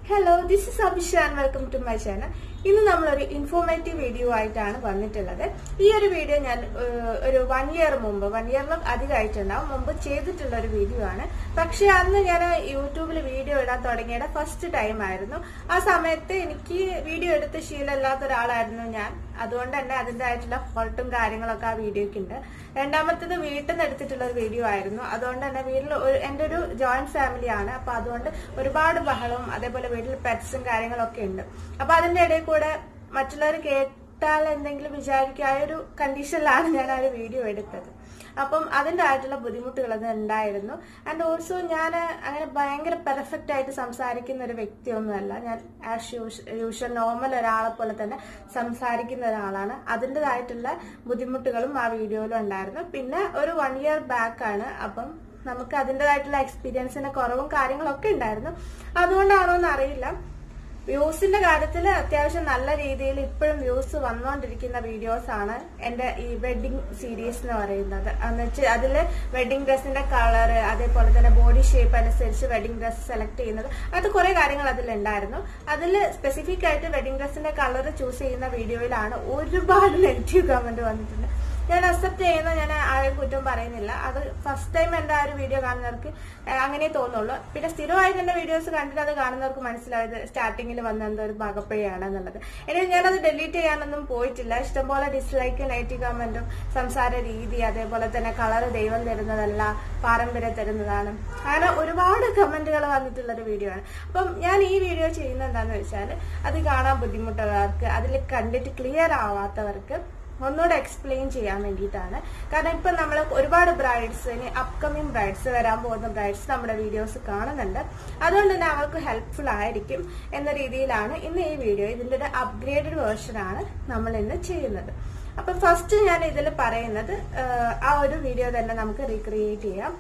hello this is Abhisha and welcome to my channel ഇന്ന് നമ്മളൊരു informative video ആയിട്ടാണ് വന്നിട്ടുള്ളത് ഈ ഒരു വീഡിയോ ഞാൻ ഏഹ്, ഒരു വൺ ഇയർ മുമ്പ് വൺ ഇയറിലും അധികമായിട്ടുണ്ടാവും മുമ്പ് ചെയ്തിട്ടുള്ള ഒരു വീഡിയോ ആണ് പക്ഷെ അന്ന് ഞാൻ യൂട്യൂബിൽ വീഡിയോ ഇടാൻ തുടങ്ങിയത് ഫസ്റ്റ് ടൈം ആയിരുന്നു ആ സമയത്ത് എനിക്ക് വീഡിയോ എടുത്ത് ശീലമില്ലാത്ത ഒരാളായിരുന്നു ഞാൻ അതുകൊണ്ട് തന്നെ അതിൻ്റെതായിട്ടുള്ള ഫോൾട്ടും കാര്യങ്ങളൊക്കെ ആ വീഡിയോയ്ക്ക് ഉണ്ട് രണ്ടാമത്തേത് വീട്ടിൽ നിന്ന് എടുത്തിട്ടുള്ള ഒരു വീഡിയോ ആയിരുന്നു അതുകൊണ്ട് തന്നെ വീട്ടിൽ ഒരു എൻ്റെ ഒരു ജോയിന്റ് ഫാമിലിയാണ് അപ്പൊ അതുകൊണ്ട് ഒരുപാട് ബഹളവും അതേപോലെ വീട്ടിൽ പെറ്റ്സും കാര്യങ്ങളൊക്കെ ഉണ്ട് അപ്പൊ അതിന്റെ ഇടയിൽ കൂടെ മറ്റുള്ളവർ കേട്ടാൽ എന്തെങ്കിലും വിചാരിക്കുക ആ ഒരു കണ്ടീഷനിലാണ് ഞാൻ ആ ഒരു വീഡിയോ എടുത്തത് അപ്പം അതിൻ്റെ ആയിട്ടുള്ള ബുദ്ധിമുട്ടുകൾ അത് ഉണ്ടായിരുന്നു ആൻഡ് ഓൾസോ ഞാൻ അങ്ങനെ ഭയങ്കര പെർഫെക്റ്റ് ആയിട്ട് സംസാരിക്കുന്ന ഒരു വ്യക്തിയൊന്നുമല്ല ഞാൻ ആസ് യൂഷ്വൽ നോർമൽ ഒരാളെ പോലെ തന്നെ സംസാരിക്കുന്ന ഒരാളാണ് അതിൻ്റെതായിട്ടുള്ള ബുദ്ധിമുട്ടുകളും ആ വീഡിയോയിലും ഉണ്ടായിരുന്നു പിന്നെ ഒരു വൺ ഇയർ ബാക്ക് ആണ് അപ്പം നമുക്ക് അതിൻ്റെതായിട്ടുള്ള എക്സ്പീരിയൻസിന്റെ കുറവും കാര്യങ്ങളൊക്കെ ഉണ്ടായിരുന്നു അതുകൊണ്ടാണോ എന്ന് അറിയില്ല വ്യൂസിന്റെ കാര്യത്തിൽ അത്യാവശ്യം നല്ല രീതിയിൽ ഇപ്പോഴും വ്യൂസ് വന്നുകൊണ്ടിരിക്കുന്ന വീഡിയോസ് ആണ് എന്റെ ഈ വെഡിങ് സീരീസ് എന്ന് പറയുന്നത് എന്നുവെച്ച് അതിൽ വെഡിങ് ഡ്രസ്സിന്റെ കളർ അതേപോലെ തന്നെ ബോഡി ഷേപ്പ് അനുസരിച്ച് വെഡിങ് ഡ്രസ് സെലക്ട് ചെയ്യുന്നത് അത് കുറെ കാര്യങ്ങൾ അതിലുണ്ടായിരുന്നു അതിൽ സ്പെസിഫിക് ആയിട്ട് വെഡിങ് ഡ്രസ്സിന്റെ കളർ ചൂസ് ചെയ്യുന്ന വീഡിയോയിലാണ് ഒരുപാട് നെഗറ്റീവ് കമന്റ് വന്നിട്ടുണ്ട് ഞാൻ അക്സെപ്റ്റ് ചെയ്യുന്ന ഞാൻ ആരും കുറ്റം പറയുന്നില്ല അത് ഫസ്റ്റ് ടൈം എന്റെ ആ ഒരു വീഡിയോ കാണുന്നവർക്ക് ഏഹ്, അങ്ങനെ തോന്നുള്ളൂ പിന്നെ സ്ഥിരമായിട്ട് എന്റെ വീഡിയോസ് കണ്ടിട്ട് അത് കാണുന്നവർക്ക് മനസ്സിലായത് സ്റ്റാർട്ടിങ്ങിൽ വന്ന എന്തോ ഒരു ഭാഗപ്പഴയാണ് എന്നുള്ളത് ഇനി ഞാനത് ഡിലീറ്റ് ചെയ്യാനൊന്നും പോയിട്ടില്ല ഇഷ്ടംപോലെ ഡിസ്ലൈക്ക് നെഗറ്റീവ് കമന്റും സംസാര രീതി അതേപോലെ തന്നെ കളർ ദൈവം തരുന്നതല്ല പാരമ്പര്യം തരുന്നതാണ് അങ്ങനെ ഒരുപാട് കമന്റുകൾ വന്നിട്ടുള്ള ഒരു വീഡിയോ ആണ് അപ്പം ഞാൻ ഈ വീഡിയോ ചെയ്യുന്നത് എന്താണെന്ന് വെച്ചാൽ അത് കാണാൻ ബുദ്ധിമുട്ടുള്ളവർക്ക് അതിൽ കണ്ടിട്ട് ക്ലിയർ ആവാത്തവർക്ക് ഒന്നുകൂടെ എക്സ്പ്ലെയിൻ ചെയ്യാൻ വേണ്ടിയിട്ടാണ് കാരണം ഇപ്പൊ നമ്മൾ ഒരുപാട് ബ്രൈഡ്സ് ഇനി അപ്കമിങ് ബ്രൈഡ്സ് വരാൻ പോകുന്ന ബ്രൈഡ്സ് നമ്മുടെ വീഡിയോസ് കാണുന്നുണ്ട് അതുകൊണ്ട് തന്നെ അവർക്ക് ഹെൽപ്ഫുൾ ആയിരിക്കും എന്ന രീതിയിലാണ് ഇന്ന് ഈ വീഡിയോ ഇതിന്റെ ഒരു അപ്ഗ്രേഡഡ് വേർഷൻ ആണ് നമ്മൾ ഇന്ന് ചെയ്യുന്നത് അപ്പൊ ഫസ്റ്റ് ഞാൻ ഇതിൽ പറയുന്നത് ആഹ്, ആ ഒരു വീഡിയോ തന്നെ നമുക്ക് റീക്രിയേറ്റ് ചെയ്യാം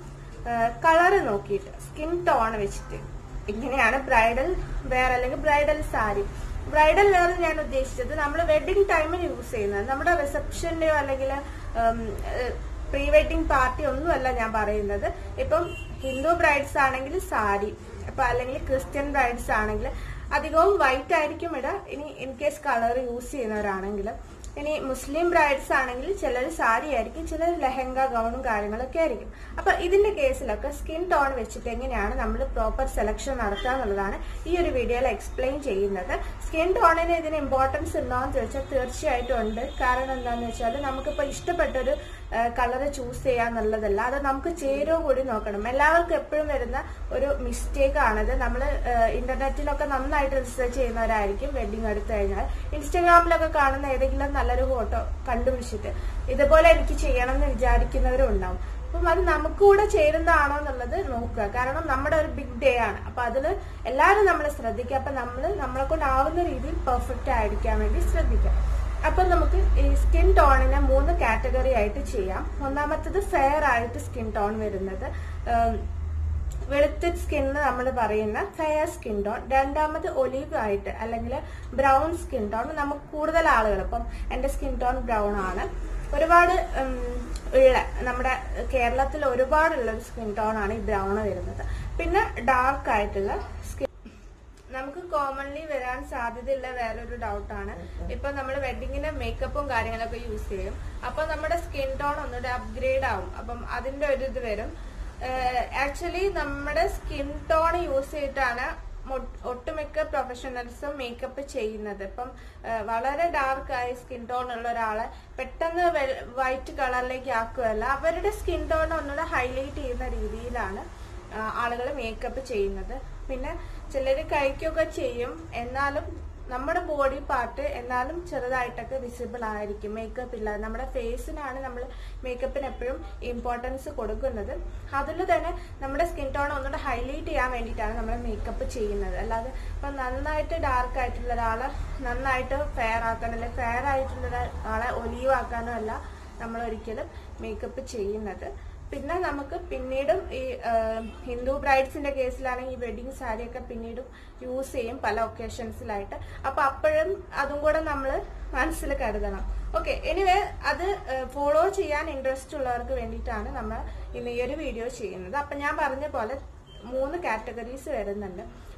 കളറ് നോക്കിയിട്ട് സ്കിൻ ടോൺ വെച്ചിട്ട് ഇങ്ങനെയാണ് ബ്രൈഡൽ വെയർ അല്ലെങ്കിൽ ബ്രൈഡൽ സാരി ബ്രൈഡൽ വെയർ ഞാൻ ഉദ്ദേശിച്ചത് നമ്മൾ വെഡിങ് ടൈമിന് യൂസ് ചെയ്യുന്നത് നമ്മുടെ റിസപ്ഷന്റെയോ അല്ലെങ്കിൽ പ്രീ വെഡിങ് പാർട്ടി ഒന്നുമല്ല ഞാൻ പറയുന്നത് ഇപ്പം ഹിന്ദു ബ്രൈഡ്സ് ആണെങ്കിൽ സാരി ഇപ്പൊ അല്ലെങ്കിൽ ക്രിസ്ത്യൻ ബ്രൈഡ്സ് ആണെങ്കിൽ അധികവും വൈറ്റ് ആയിരിക്കും ഇടുക ഇനി ഇൻ കേസ് കളർ യൂസ് ചെയ്യുന്നവരാണെങ്കിൽ ഇനി മുസ്ലിം ബ്രൈഡ്സ് ആണെങ്കിൽ ചിലർ സാരി ആയിരിക്കും ചിലർ ലെഹങ്ക ഗൗണും കാര്യങ്ങളൊക്കെ ആയിരിക്കും അപ്പൊ ഇതിന്റെ കേസിലൊക്കെ സ്കിൻ ടോൺ വെച്ചിട്ട് എങ്ങനെയാണ് നമ്മൾ പ്രോപ്പർ സെലക്ഷൻ നടത്തുക എന്നുള്ളതാണ് ഈ ഒരു വീഡിയോയിൽ എക്സ്പ്ലെയിൻ ചെയ്യുന്നത് സ്കിൻ ടോണിന് ഇതിന് ഇമ്പോർട്ടൻസ് ഉണ്ടോ എന്ന് ചോദിച്ചാൽ തീർച്ചയായിട്ടും ഉണ്ട് കാരണം എന്താണെന്ന് വെച്ചാൽ നമുക്കിപ്പോൾ ഇഷ്ടപ്പെട്ടൊരു കളർ ചൂസ് ചെയ്യാന്നുള്ളതല്ല അത് നമുക്ക് ചേരുവ കൂടി നോക്കണം എല്ലാവർക്കും എപ്പോഴും വരുന്ന ഒരു മിസ്റ്റേക്ക് ആണത് നമ്മൾ ഇന്റർനെറ്റിലൊക്കെ നന്നായിട്ട് റിസർച്ച് ചെയ്യുന്നവരായിരിക്കും വെഡിങ് എടുത്തു കഴിഞ്ഞാൽ ഇൻസ്റ്റാഗ്രാമിലൊക്കെ കാണുന്ന ഏതെങ്കിലും നല്ലൊരു ഫോട്ടോ കണ്ടുപിടിച്ചിട്ട് ഇതുപോലെ എനിക്ക് ചെയ്യണം എന്ന് വിചാരിക്കുന്നവരും ഉണ്ടാവും അപ്പം അത് നമുക്ക് കൂടെ ചേരുന്നതാണോ എന്നുള്ളത് നോക്കുക കാരണം നമ്മുടെ ഒരു ബിഗ് ഡേ ആണ് അപ്പൊ അതിൽ എല്ലാവരും നമ്മൾ ശ്രദ്ധിക്കുക അപ്പൊ നമ്മൾ നമ്മളെ കൊണ്ടാവുന്ന രീതിയിൽ പെർഫെക്റ്റ് ആയിരിക്കാൻ വേണ്ടി ശ്രദ്ധിക്കുക അപ്പൊ നമുക്ക് ഈ സ്കിൻ ടോണിനെ മൂന്ന് കാറ്റഗറി ആയിട്ട് ചെയ്യാം ഒന്നാമത്തത് ഫെയർ ആയിട്ട് സ്കിൻ ടോൺ വരുന്നത് ഉം, വെളുത്ത സ്കിൻ നമ്മൾ പറയുന്ന ഫെയർ സ്കിൻ ടോൺ രണ്ടാമത് ഒലീവ് ആയിട്ട് അല്ലെങ്കിൽ ബ്രൗൺ സ്കിൻ ടോൺ നമുക്ക് കൂടുതൽ ആളുകൾ ഇപ്പം എന്റെ സ്കിൻ ടോൺ ബ്രൗൺ ആണ് ഒരുപാട് ഉം, ഉള്ള നമ്മുടെ കേരളത്തിൽ ഒരുപാടുള്ള ഒരു സ്കിൻ ടോൺ ആണ് ഈ ബ്രൗൺ വരുന്നത് പിന്നെ ഡാർക്ക് ആയിട്ടുള്ള സ്കിൻ നമുക്ക് കോമൺലി വരാൻ സാധ്യതയുള്ള വേറൊരു ഡൗട്ടാണ് ഇപ്പൊ നമ്മൾ വെഡിങ്ങിന് മേക്കപ്പും കാര്യങ്ങളൊക്കെ യൂസ് ചെയ്യും അപ്പൊ നമ്മുടെ സ്കിൻ ടോൺ ഒന്നുകൂടെ അപ്ഗ്രേഡ് ആവും അപ്പം അതിന്റെ ഒരു ഇത് വരും ആക്ച്വലി നമ്മുടെ സ്കിൻ ടോൺ യൂസ് ചെയ്തിട്ടാണ് മൊ- ഒട്ടുമിക്ക പ്രൊഫഷണൽസും മേക്കപ്പ് ചെയ്യുന്നത് ഇപ്പം ഏഹ്, വളരെ ഡാർക്ക് ആയ സ്കിൻ ടോൺ ഉള്ള ഒരാളെ പെട്ടെന്ന് വൈറ്റ് കളറിലേക്ക് ആക്കുകയല്ല അവരുടെ സ്കിൻ ടോൺ ഒന്നുകൂടെ ഹൈലൈറ്റ് ചെയ്യുന്ന രീതിയിലാണ് ആളുകൾ മേക്കപ്പ് ചെയ്യുന്നത് പിന്നെ ചിലർ കഴിക്കുകയൊക്കെ ചെയ്യും എന്നാലും നമ്മുടെ ബോഡി പാർട്ട് എന്നാലും ചെറുതായിട്ടൊക്കെ വിസിബിൾ ആയിരിക്കും മേക്കപ്പ് ഇല്ലാതെ നമ്മുടെ ഫേസിനാണ് നമ്മൾ മേക്കപ്പിന് എപ്പോഴും ഇമ്പോർട്ടൻസ് കൊടുക്കുന്നത് അതിൽ തന്നെ നമ്മുടെ സ്കിൻ ടോൺ ഒന്നുകൂടെ ഹൈലൈറ്റ് ചെയ്യാൻ വേണ്ടിയിട്ടാണ് നമ്മൾ മേക്കപ്പ് ചെയ്യുന്നത് അല്ലാതെ ഇപ്പൊ നന്നായിട്ട് ഡാർക്ക് ആയിട്ടുള്ള ഒരാളെ നന്നായിട്ട് ഫെയർ ആക്കാനോ അല്ലെങ്കിൽ ഫെയർ ആയിട്ടുള്ള ഒരാളെ ഒലീവ് ആക്കാനോ അല്ല നമ്മൾ ഒരിക്കലും മേക്കപ്പ് ചെയ്യുന്നത് പിന്നെ നമുക്ക് പിന്നീടും ഈ ആ, ഹിന്ദു ബ്രൈഡ്സിന്റെ കേസിലാണെങ്കിൽ ഈ വെഡിങ് സാരിയൊക്കെ പിന്നീടും യൂസ് ചെയ്യും പല ഒക്കേഷൻസിലായിട്ട് അപ്പൊ അപ്പോഴും അതും കൂടെ നമ്മൾ മനസ്സിൽ കരുതണം ഓക്കെ എനിവേ അത് ഫോളോ ചെയ്യാൻ ഇൻട്രസ്റ്റ് ഉള്ളവർക്ക് വേണ്ടിയിട്ടാണ് നമ്മൾ ഇന്ന് ഈ ഒരു വീഡിയോ ചെയ്യുന്നത് അപ്പൊ ഞാൻ പറഞ്ഞ പോലെ മൂന്ന് കാറ്റഗറീസ് വരുന്നുണ്ട്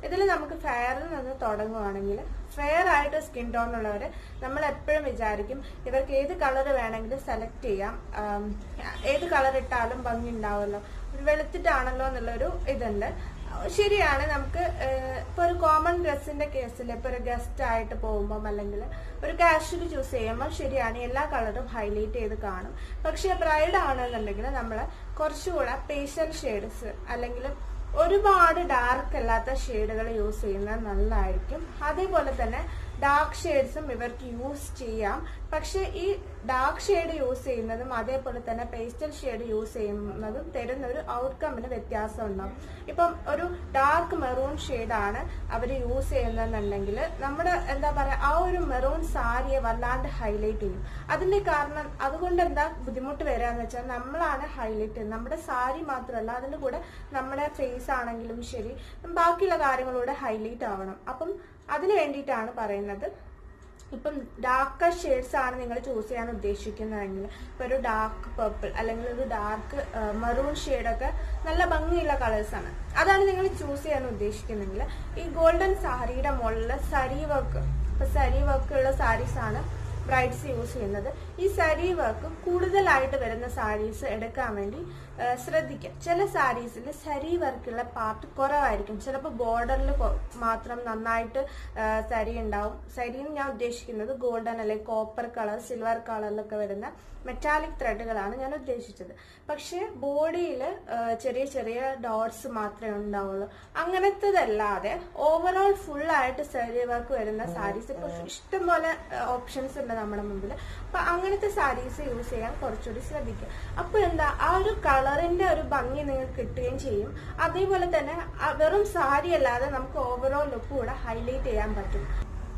ഇതിൽ നമുക്ക് ഫെയറിൽ നിന്ന് തുടങ്ങുവാണെങ്കിൽ ഫെയർ ആയിട്ട് സ്കിൻ ടോൺ ഉള്ളവർ നമ്മൾ എപ്പോഴും വിചാരിക്കും ഇവർക്ക് ഏത് കളർ വേണമെങ്കിലും സെലക്ട് ചെയ്യാം ആം, ഏത് കളർ ഇട്ടാലും ഭംഗി ഉണ്ടാവുമല്ലോ ഒരു വെളുത്തിട്ടാണല്ലോ എന്നുള്ളൊരു ഇതുണ്ട് ശരിയാണ് നമുക്ക് ഏഹ്, ഇപ്പൊ ഒരു കോമൺ ഡ്രസ്സിന്റെ കേസിൽ ഇപ്പൊ ഒരു ഗസ്റ്റ് ആയിട്ട് പോകുമ്പോൾ അല്ലെങ്കിൽ ഒരു കാഷ്വൽ ചൂസ് ചെയ്യുമ്പോൾ ശരിയാണ് എല്ലാ കളറും ഹൈലൈറ്റ് ചെയ്ത് കാണും പക്ഷെ ബ്രൈഡ് ആണെന്നുണ്ടെങ്കിൽ നമ്മൾ കുറച്ചുകൂടെ പേഷ്യൽ ഷെയ്ഡ്സ് അല്ലെങ്കിൽ ഒരുപാട് ഡാർക്ക് അല്ലാത്ത ഷെയ്ഡുകൾ യൂസ് ചെയ്യുന്നത് നല്ലതായിരിക്കും അതേപോലെ തന്നെ ഡാർക്ക് ഷെയ്ഡ്സും ഇവർക്ക് യൂസ് ചെയ്യാം പക്ഷെ ഈ ഡാർക്ക് ഷെയ്ഡ് യൂസ് ചെയ്യുന്നതും അതേപോലെ തന്നെ പേസ്റ്റൽ ഷെയ്ഡ് യൂസ് ചെയ്യുന്നതും തരുന്ന ഒരു ഔട്ട്കമ്മിന് വ്യത്യാസം ഉണ്ടാവും ഇപ്പം ഒരു ഡാർക്ക് മെറൂൺ ഷെയ്ഡാണ് അവർ യൂസ് ചെയ്യുന്നതെന്നുണ്ടെങ്കിൽ നമ്മുടെ എന്താ പറയാ ആ ഒരു മെറൂൺ സാരിയെ വല്ലാണ്ട് ഹൈലൈറ്റ് ചെയ്യും അതിന്റെ കാരണം അതുകൊണ്ട് എന്താ ബുദ്ധിമുട്ട് വരാന്ന് വെച്ചാൽ നമ്മളാണ് ഹൈലൈറ്റ് ചെയ്യുന്നത് നമ്മുടെ സാരി മാത്രമല്ല അതിന്റെ കൂടെ നമ്മുടെ ഫേസ് ആണെങ്കിലും ശരി ബാക്കിയുള്ള കാര്യങ്ങളൂടെ ഹൈലൈറ്റ് ആവണം അപ്പം അതിന് വേണ്ടിയിട്ടാണ് പറയുന്നത് ഇപ്പം ഡാർക്ക് ഷെയ്ഡ്സ് ആണ് നിങ്ങൾ ചൂസ് ചെയ്യാൻ ഉദ്ദേശിക്കുന്നതെങ്കിൽ ഇപ്പൊ ഒരു ഡാർക്ക് പർപ്പിൾ അല്ലെങ്കിൽ ഒരു ഡാർക്ക് മെറൂൺ ഷെയ്ഡൊക്കെ നല്ല ഭംഗിയുള്ള കളേഴ്സ് ആണ് അതാണ് നിങ്ങൾ ചൂസ് ചെയ്യാൻ ഉദ്ദേശിക്കുന്നെങ്കിൽ ഈ ഗോൾഡൻ സാരിയുടെ മുകളിൽ സരി വർക്ക് ഇപ്പൊ സരി വർക്ക് ഉള്ള സാരീസ് ആണ് ബ്രൈഡ്സ് യൂസ് ചെയ്യുന്നത് ഈ സരി വർക്ക് കൂടുതലായിട്ട് വരുന്ന സാരീസ് എടുക്കാൻ വേണ്ടി ആ, ശ്രദ്ധിക്കുക ചില സാരീസിൽ സരി വർക്കുള്ള പാർട്ട് കുറവായിരിക്കും ചിലപ്പോൾ ബോർഡറിൽ മാത്രം നന്നായിട്ട് ആ, സരി ഉണ്ടാവും സരി എന്ന് ഞാൻ ഉദ്ദേശിക്കുന്നത് ഗോൾഡൻ അല്ലെങ്കിൽ കോപ്പർ കളർ സിൽവർ കളറിലൊക്കെ വരുന്ന മെറ്റാലിക് ത്രെഡുകളാണ് ഞാൻ ഉദ്ദേശിച്ചത് പക്ഷെ ബോഡിയിൽ ചെറിയ ചെറിയ ഡോട്ട്സ് മാത്രമേ ഉണ്ടാവുള്ളൂ അങ്ങനത്തതല്ലാതെ ഓവറോൾ ഫുൾ ആയിട്ട് സരി വർക്ക് വരുന്ന സാരീസ് ഇപ്പൊ ഇഷ്ടംപോലെ ഓപ്ഷൻസ് ഉണ്ട് നമ്മുടെ മുമ്പിൽ അപ്പൊ അങ്ങനത്തെ സാരീസ് യൂസ് ചെയ്യാൻ കുറച്ചുകൂടി ശ്രദ്ധിക്കുക അപ്പൊ എന്താ ആ ഒരു കളറിന്റെ ഒരു ഭംഗി നിങ്ങൾക്ക് കിട്ടുകയും ചെയ്യും അതേപോലെ തന്നെ ആ വെറും സാരി അല്ലാതെ നമുക്ക് ഓവറോൾ ലുക്ക് കൂടെ ഹൈലൈറ്റ് ചെയ്യാൻ പറ്റും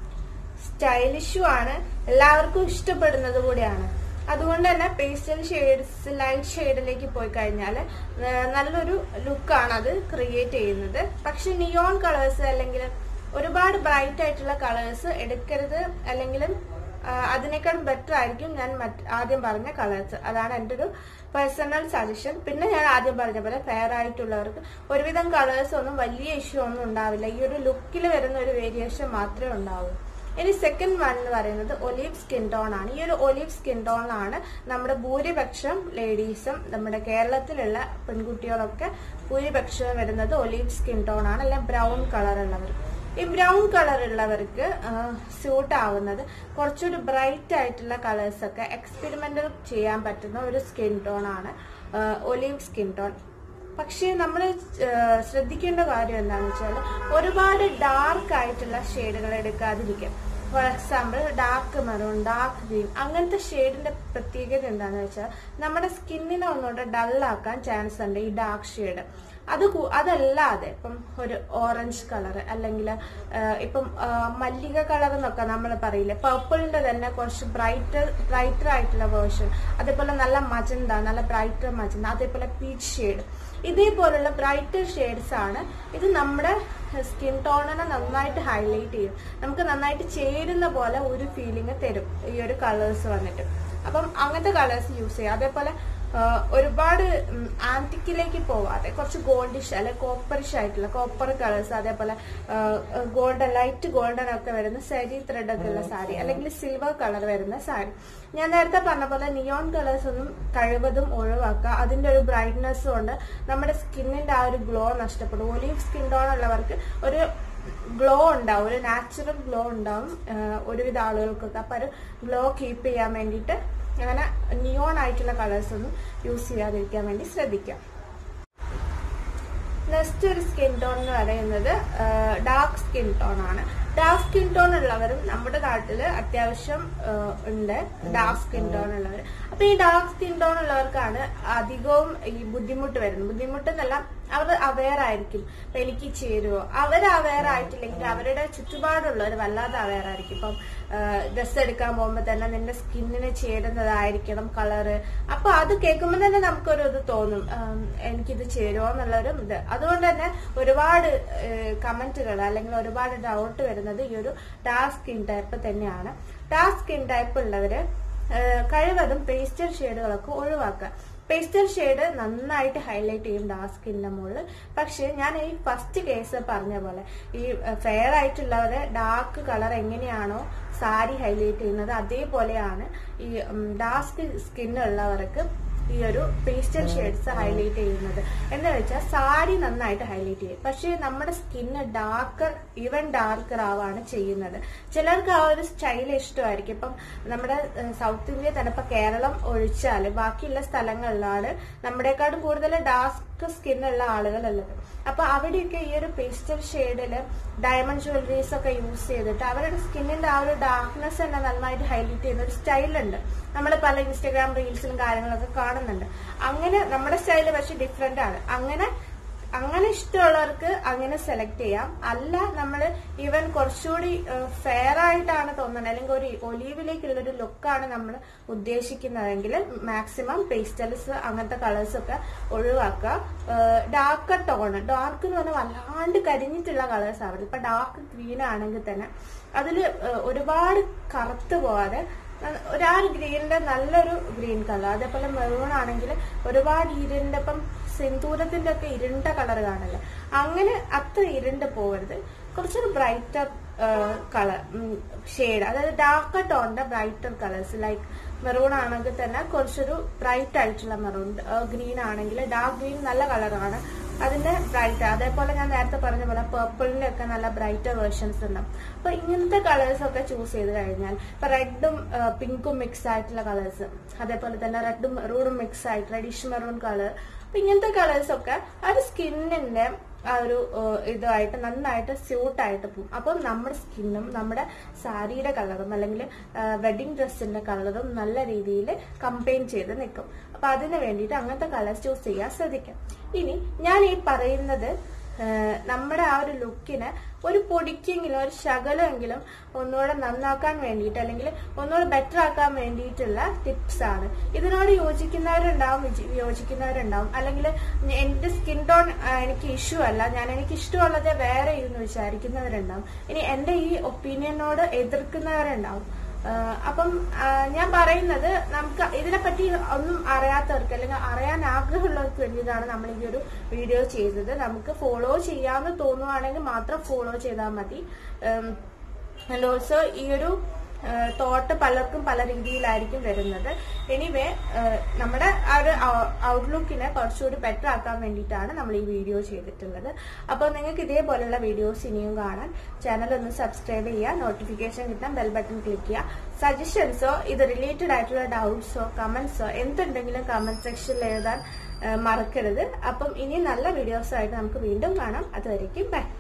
സ്റ്റൈലിഷും ആണ് എല്ലാവർക്കും ഇഷ്ടപ്പെടുന്നത് കൂടിയാണ് അതുകൊണ്ട് തന്നെ പേസ്റ്റൽ ഷെയ്ഡ്സ് ലൈറ്റ് ഷെയ്ഡിലേക്ക് പോയി കഴിഞ്ഞാൽ നല്ലൊരു ലുക്കാണ് അത് ക്രിയേറ്റ് ചെയ്യുന്നത് പക്ഷെ നിയോൺ കളേഴ്സ് അല്ലെങ്കിൽ ഒരുപാട് ബ്രൈറ്റ് ആയിട്ടുള്ള കളേഴ്സ് എടുക്കരുത് അല്ലെങ്കിൽ അതിനേക്കാളും ബെറ്റർ ആയിരിക്കും ഞാൻ മറ്റ് ആദ്യം പറഞ്ഞ കളേഴ്സ് അതാണ് എൻ്റെ ഒരു പേഴ്സണൽ സജഷൻ പിന്നെ ഞാൻ ആദ്യം പറഞ്ഞ പോലെ ഫെയർ ആയിട്ടുള്ളവർക്ക് ഒരുവിധം കളേഴ്സ് ഒന്നും വലിയ ഇഷ്യൂ ഒന്നും ഉണ്ടാവില്ല ഈ ഒരു ലുക്കിൽ വരുന്ന ഒരു വേരിയേഷൻ മാത്രമേ ഉണ്ടാവൂ ഇനി സെക്കൻഡ് വൺ എന്ന് പറയുന്നത് ഒലീവ് സ്കിൻ ടോൺ ആണ് ഈ ഒരു ഒലീവ് സ്കിൻ ടോണിലാണ് നമ്മുടെ ഭൂരിപക്ഷം ലേഡീസും നമ്മുടെ കേരളത്തിലുള്ള പെൺകുട്ടികളൊക്കെ ഭൂരിപക്ഷം വരുന്നത് ഒലീവ് സ്കിൻ ടോൺ ആണ് അല്ലെ ബ്രൗൺ കളർ ഉള്ളവർ ഈ ബ്രൗൺ കളർ ഉള്ളവർക്ക് സ്യൂട്ട് ആവുന്നത് കുറച്ചുകൂടി ബ്രൈറ്റ് ആയിട്ടുള്ള കളേഴ്സ് ഒക്കെ എക്സ്പെരിമെന്റൽ ചെയ്യാൻ പറ്റുന്ന ഒരു സ്കിൻ ടോൺ ആണ് ഒലീവ് സ്കിൻ ടോൺ പക്ഷേ നമ്മൾ ശ്രദ്ധിക്കേണ്ട കാര്യം എന്താണെന്ന് വെച്ചാൽ ഒരുപാട് ഡാർക്ക് ആയിട്ടുള്ള ഷെയ്ഡുകൾ എടുക്കാതിരിക്കും for example dark maroon dark green അങ്ങനത്തെ ഷെയ്ഡിന്റെ പ്രത്യേകത എന്താണെന്ന് വെച്ചാൽ നമ്മുടെ സ്കിന്നിനെ ഒന്നുകൂടെ ഡള്ളാക്കാൻ ചാൻസ് ഉണ്ട് ഈ ഡാർക്ക് ഷെയ്ഡ് അത് കൂ- അതല്ലാതെ ഇപ്പം ഒരു ഓറഞ്ച് കളർ അല്ലെങ്കിൽ ഇപ്പം ആ, മല്ലിക കളർ എന്നൊക്കെ നമ്മൾ പറയില്ലേ പർപ്പിളിന്റെ തന്നെ കുറച്ച് ബ്രൈറ്റർ ബ്രൈറ്റർ ആയിട്ടുള്ള വേർഷൻ അതേപോലെ നല്ല മജന്ത നല്ല ബ്രൈറ്റർ മജന്ത അതേപോലെ പീച്ച് ഷെയ്ഡ് ഇതേപോലുള്ള ബ്രൈറ്റർ ഷെയ്ഡ്സ് ആണ് ഇത് നമ്മുടെ സ്കിൻ ടോണിനെ നന്നായിട്ട് ഹൈലൈറ്റ് ചെയ്യും നമുക്ക് നന്നായിട്ട് ചേരുന്ന പോലെ ഒരു ഫീലിംഗ് തരും ഈ ഒരു കളേഴ്സ് വന്നിട്ട് അപ്പം അങ്ങനത്തെ കളേഴ്സ് യൂസ് ചെയ്യുക അതേപോലെ ആ, ഒരുപാട് ആന്റിക്കിലേക്ക് പോവാതെ കുറച്ച് ഗോൾഡിഷ് അല്ലെ കോപ്പറിഷ് ആയിട്ടുള്ള കോപ്പർ കളേഴ്സ് അതേപോലെ ഗോൾഡൻ ലൈറ്റ് ഗോൾഡൻ ഒക്കെ വരുന്ന സാരി ത്രെഡ് ഒക്കെ ഉള്ള സാരി അല്ലെങ്കിൽ സിൽവർ കളർ വരുന്ന സാരി ഞാൻ നേരത്തെ പറഞ്ഞ പോലെ നിയോൺ കളേഴ്സ് ഒന്നും കഴിവതും ഒഴിവാക്കുക അതിന്റെ ഒരു ബ്രൈറ്റ്നെസ് കൊണ്ട് നമ്മുടെ സ്കിന്നിന്റെ ആ ഒരു ഗ്ലോ നഷ്ടപ്പെടും ഒലീവ് സ്കിൻ ടോൺ ഉള്ളവർക്ക് ഒരു ഗ്ലോ ഉണ്ടാവും ഒരു നാച്ചുറൽ ഗ്ലോ ഉണ്ടാവും ആഹ് ഒരുവിധ ആളുകൾക്കൊക്കെ അപ്പൊ ഒരു ഗ്ലോ കീപ്പ് ചെയ്യാൻ വേണ്ടിയിട്ട് അങ്ങനെ നിയോൺ ആയിട്ടുള്ള കളേഴ്സ് ഒന്നും യൂസ് ചെയ്യാതിരിക്കാൻ വേണ്ടി ശ്രദ്ധിക്കാം നെക്സ്റ്റ് ഒരു സ്കിൻ ടോൺ എന്ന് പറയുന്നത് ഡാർക്ക് സ്കിൻ ടോൺ ആണ് ഡാർക്ക് സ്കിൻ ടോൺ ഉള്ളവരും നമ്മുടെ നാട്ടിൽ അത്യാവശ്യം ആ, ഉണ്ട് ഡാർക്ക് സ്കിൻ ടോൺ ഉള്ളവർ അപ്പൊ ഈ ഡാർക്ക് സ്കിൻ ടോൺ ഉള്ളവർക്കാണ് അധികവും ഈ ബുദ്ധിമുട്ട് വരുന്നത് ബുദ്ധിമുട്ട് എന്നല്ല അവർ അവെയർ ആയിരിക്കും അപ്പൊ എനിക്ക് ചേരുവോ അവർ അവെയർ ആയിട്ടില്ലെങ്കിൽ അവരുടെ ചുറ്റുപാടുള്ളവർ വല്ലാതെ അവെയർ ആയിരിക്കും ഇപ്പം ഡ്രസ് എടുക്കാൻ പോകുമ്പോൾ തന്നെ നിന്റെ സ്കിന്നിന് ചേരുന്നതായിരിക്കണം കളറ് അപ്പൊ അത് കേൾക്കുമ്പോൾ തന്നെ നമുക്കൊരു ഇത് തോന്നും ഉം, എനിക്കിത് ചേരുമോ എന്നുള്ളൊരു ഇത് അതുകൊണ്ട് തന്നെ ഒരുപാട് കമന്റുകൾ അല്ലെങ്കിൽ ഒരുപാട് ഡൗട്ട് വരുന്നത് ഈ ഒരു ഡാർക്ക് സ്കിൻ ടൈപ്പ് തന്നെയാണ് ഡാർക്ക് സ്കിൻ ടൈപ്പ് ഉള്ളവര് ഏഹ് കഴിവതും പേസ്റ്റൽ ഷെയ്ഡുകളൊക്കെ ഒഴിവാക്കുക പേസ്റ്റൽ ഷെയ്ഡ് നന്നായിട്ട് ഹൈലൈറ്റ് ചെയ്യും ഡാർക്ക് സ്കിന്നിന്റെ മുകളിൽ പക്ഷെ ഞാൻ ഈ ഫസ്റ്റ് കേസ് പറഞ്ഞ പോലെ ഈ ഫെയർ ആയിട്ടുള്ളവരെ ഡാർക്ക് കളർ എങ്ങനെയാണോ സാരി ഹൈലൈറ്റ് ചെയ്യുന്നത് അതേപോലെയാണ് ഈ ഡാർക്ക് സ്കിന്നുള്ളവർക്ക് ഈ ഒരു പേസ്റ്റൽ ഷെയ്ഡ്സ് ഹൈലൈറ്റ് ചെയ്യുന്നത് എന്ന് വെച്ചാൽ സാരി നന്നായിട്ട് ഹൈലൈറ്റ് ചെയ്യും പക്ഷേ നമ്മുടെ സ്കിന്ന് ഡാർക്കർ ഈവൻ ഡാർക്കർ ആവാണ് ചെയ്യുന്നത് ചിലർക്ക് ആ ഒരു സ്റ്റൈൽ ഇഷ്ടമായിരിക്കും ഇപ്പം നമ്മുടെ സൗത്ത് ഇന്ത്യ തന്നെ ഇപ്പൊ കേരളം ഒഴിച്ചാൽ ബാക്കിയുള്ള സ്ഥലങ്ങളിലാണ് നമ്മുടെക്കാളും കൂടുതൽ ഡാർക്ക് സ്കിന്നുള്ള ആളുകളുള്ളത് അപ്പൊ അവിടെയൊക്കെ ഈ ഒരു പേസ്റ്റൽ ഷെയ്ഡില് ഡയമണ്ട് ജ്വല്ലറീസ് ഒക്കെ യൂസ് ചെയ്തിട്ട് അവരുടെ സ്കിന്നിന്റെ ആ ഒരു ഡാർക്ക്നെസ് തന്നെ നന്നായിട്ട് ഹൈലൈറ്റ് ചെയ്യുന്ന ഒരു സ്റ്റൈലുണ്ട് നമ്മൾ പല ഇൻസ്റ്റഗ്രാം റീൽസിലും കാര്യങ്ങളൊക്കെ കാണുന്നുണ്ട് അങ്ങനെ നമ്മുടെ സ്റ്റൈല് പക്ഷെ ഡിഫറെന്റ് ആണ് അങ്ങനെ അങ്ങനെ ഇഷ്ടമുള്ളവർക്ക് അങ്ങനെ സെലക്ട് ചെയ്യാം അല്ല നമ്മൾ ഈവൻ കുറച്ചുകൂടി ഫെയർ ആയിട്ടാണ് തോന്നുന്നത് അല്ലെങ്കിൽ ഒരു ഒലീവിലേക്കുള്ള ഒരു ലുക്കാണ് നമ്മൾ ഉദ്ദേശിക്കുന്നതെങ്കിൽ മാക്സിമം പേസ്റ്റൽസ് അങ്ങനത്തെ കളേഴ്സ് ഒക്കെ ഒഴിവാക്കുക ഡാർക്ക് ടോൺ ഡാർക്ക് എന്ന് പറഞ്ഞാൽ വല്ലാണ്ട് കരിഞ്ഞിട്ടുള്ള കളേഴ്സ് ആവരുത് ഇപ്പൊ ഡാർക്ക് ഗ്രീൻ ആണെങ്കിൽ തന്നെ അതിൽ ഒരുപാട് കറുത്ത് പോവാതെ ഒരാ ഗ്രീനിന്റെ നല്ലൊരു ഗ്രീൻ കളർ അതേപോലെ മെറൂൺ ആണെങ്കിൽ ഒരുപാട് ഇരുണ്ട ഇപ്പം സിന്ദൂരത്തിന്റെ ഒക്കെ ഇരുണ്ട കളർ കാണില്ല അങ്ങനെ അത്ര ഇരുണ്ട് പോകരുത് കുറച്ചൊരു ബ്രൈറ്റർ കളർ ഷെയ്ഡ് അതായത് ഡാർക്ക് ടോണിന്റെ ബ്രൈറ്റർ കളേഴ്സ് ലൈക്ക് മെറൂൺ ആണെങ്കിൽ തന്നെ കുറച്ചൊരു ബ്രൈറ്റ് ആയിട്ടുള്ള മെറൂൺ ഗ്രീൻ ആണെങ്കിൽ ഡാർക്ക് ഗ്രീൻ നല്ല കളറാണ് അതിന്റെ ബ്രൈറ്റ് അതേപോലെ ഞാൻ നേരത്തെ പറഞ്ഞ പോലെ പേർപ്പിളിന്റെ ഒക്കെ നല്ല ബ്രൈറ്റർ വേർഷൻസ് ഉണ്ടാവും അപ്പൊ ഇങ്ങനത്തെ കളേഴ്സ് ഒക്കെ ചൂസ് ചെയ്ത് കഴിഞ്ഞാൽ ഇപ്പൊ റെഡും പിങ്കും മിക്സ് ആയിട്ടുള്ള കളേഴ്സ് അതേപോലെ തന്നെ റെഡും മെറൂണും മിക്സ് ആയിട്ട് റെഡിഷ് മെറൂൺ കളർ അപ്പൊ ഇങ്ങനത്തെ കളേഴ്സ് ഒക്കെ അത് സ്കിന്നിന്റെ ആ ഒരു ഇതുമായിട്ട് നന്നായിട്ട് സ്യൂട്ട് ആയിട്ട് പോകും അപ്പം നമ്മുടെ സ്കിന്നും നമ്മുടെ സാരിയുടെ കളറും അല്ലെങ്കിൽ വെഡിങ് ഡ്രസ്സിന്റെ കളറും നല്ല രീതിയിൽ കമ്പൈൻ ചെയ്ത് നിൽക്കും അപ്പൊ അതിന് വേണ്ടിയിട്ട് അങ്ങനത്തെ കളേഴ്സ് ചൂസ് ചെയ്യാൻ ശ്രദ്ധിക്കാം ഇനി ഞാൻ ഈ പറയുന്നത് നമ്മുടെ ആ ഒരു ലുക്കിനെ ഒരു പൊടിക്കെങ്കിലും ഒരു ശകലമെങ്കിലും ഒന്നുകൂടെ നന്നാക്കാൻ വേണ്ടിയിട്ട് അല്ലെങ്കിൽ ഒന്നുകൂടെ ബെറ്റർ ആക്കാൻ വേണ്ടിയിട്ടുള്ള ടിപ്സ് ആണ് ഇതിനോട് യോജിക്കുന്നവരുണ്ടാവും യോജിക്കുന്നവരുണ്ടാവും അല്ലെങ്കിൽ എന്റെ സ്കിൻ ടോൺ എനിക്ക് ഇഷ്യൂ അല്ല ഞാൻ എനിക്ക് ഇഷ്ടമുള്ളത് വേറെ എന്ന് വിചാരിക്കുന്നവരുണ്ടാവും ഇനി എന്റെ ഈ ഒപ്പീനിയനോട് എതിർക്കുന്നവരുണ്ടാവും അപ്പം ഞാൻ പറയുന്നത് നമുക്ക് ഇതിനെപ്പറ്റി ഒന്നും അറിയാത്തവർക്ക് അല്ലെങ്കിൽ അറിയാൻ ആഗ്രഹമുള്ളവർക്ക് വേണ്ടിയിട്ടാണ് നമ്മൾ ഈ ഒരു വീഡിയോ ചെയ്തത് നമുക്ക് ഫോളോ ചെയ്യാമെന്ന് തോന്നുവാണെങ്കിൽ മാത്രം ഫോളോ ചെയ്താൽ മതി ആൻഡ് ഓൾസോ ഈ ഒരു തോട്ട് പലർക്കും പല രീതിയിലായിരിക്കും വരുന്നത് എനിവേ നമ്മുടെ ആ ഒരു ഔട്ട്ലുക്കിനെ കുറച്ചുകൂടി ബെറ്റർ ആക്കാൻ വേണ്ടിയിട്ടാണ് നമ്മൾ ഈ വീഡിയോ ചെയ്തിട്ടുള്ളത് അപ്പോൾ നിങ്ങൾക്ക് ഇതേപോലുള്ള വീഡിയോസ് ഇനിയും കാണാൻ ചാനൽ ഒന്ന് സബ്സ്ക്രൈബ് ചെയ്യുക നോട്ടിഫിക്കേഷൻ കിട്ടാൻ ബെൽ ബട്ടൺ ക്ലിക്ക് ചെയ്യുക സജഷൻസോ ഇത് റിലേറ്റഡ് ആയിട്ടുള്ള ഡൗട്ട്സോ കമന്റ്സോ എന്തുണ്ടെങ്കിലും കമന്റ് സെക്ഷനിൽ എഴുതാൻ മറക്കരുത് അപ്പം ഇനി നല്ല വീഡിയോസ് ആയിട്ട് നമുക്ക് വീണ്ടും കാണാം അതുവരേക്കും ബൈ